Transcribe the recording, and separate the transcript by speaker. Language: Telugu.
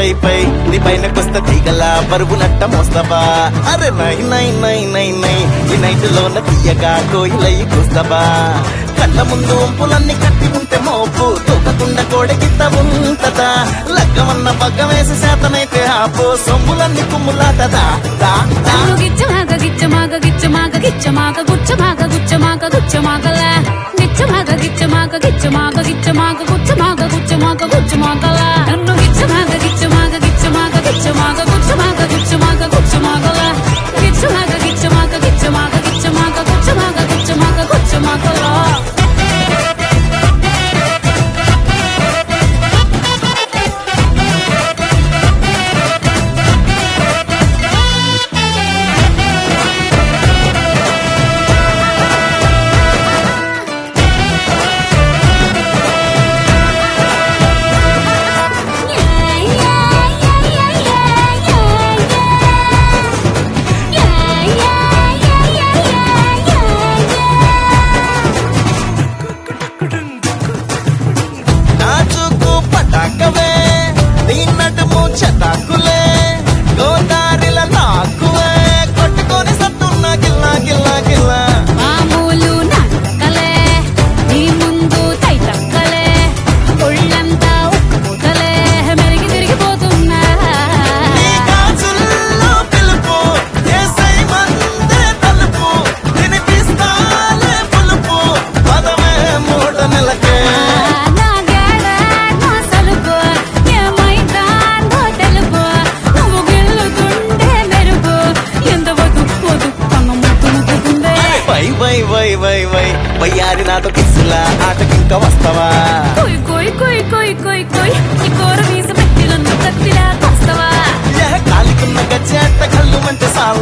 Speaker 1: పై పై నీ పైన కొస్త తీగల బరువు నట్ట మోస్తావా అరే నై నై నై నై నై ఈ నైట్ లోన తీయగా కోయిలయ్యి కూస్తావా కళ్ళ ముందు వంపులన్నీ కట్టి ఉంటే మోపు తూకకుండా కోడెకిత్త ఉంటదా లగ్గమన్న పగ్గ వేసి శాతనైతే ఆపు సొమ్ములన్నీ కుమ్ములాటదా దా దా
Speaker 2: నన్ను గిచ్చమాగ గిచ్చమాగ గిచ్చమాగ గిచ్చమాగ గుచ్చమాగ గుచ్చమాగ గుచ్చమాగలే గిచ్చమాగ గిచ్చమాగ గిచ్చమాగ గిచ్చమాగ గుచ్చమాగ గుచ్చమాగ గుచ్చమాగలే నన్ను గిచ్చమాగ గిచ్చమాగ గిచ్చమాగ గిచ్చమాగ గుచ్చమాగ గుచ్చమాగ గుచ్చమాగలే గిచ్చమాగ గిచ్చమాగ గిచ్చమాగ గిచ్చమాగ గుచ్చమాగ గుచ్చమాగ గుచ్చమాగలే
Speaker 1: నాచుకు పటాకవే నీ నడుము చటాకులే గోదారిల నాకువే కొట్టుకొని సత్తున్న గిల్లా గిల్లా గిల్లా
Speaker 2: మామూలు నాటకలే నీ ముందు తైతక్కలే ఒళ్ళంతా ఉక్కుతలే మెరిగి తిరిగిపోతున్నా
Speaker 1: నీ గాజుల్లో పిలుపు ఏసై మందే తలుపు వినిపిస్తాలే పులుపు పదమే మూట నెలకే
Speaker 2: నా గేడ నా సలుపు ఏమైందో తెలుపు నువ్వు గిల్లుతుండే మెరుపు ఎంత వద్దు వద్దు కన్న ముద్దు ముద్దుకుందే
Speaker 1: వై వై వై వై వై వయ్యారి నాతో కిసులా ఆటకింక వస్తావా
Speaker 2: కొయ్ కొయ్ కొయ్ కొయ్ కొయ్ కొయ్ ఈ కూర వీసి పెట్టి నన్ను కత్తిలా కొస్తవా
Speaker 1: ఏ కాలికున్న గచ్చేట కళ్ళు మంచి సాల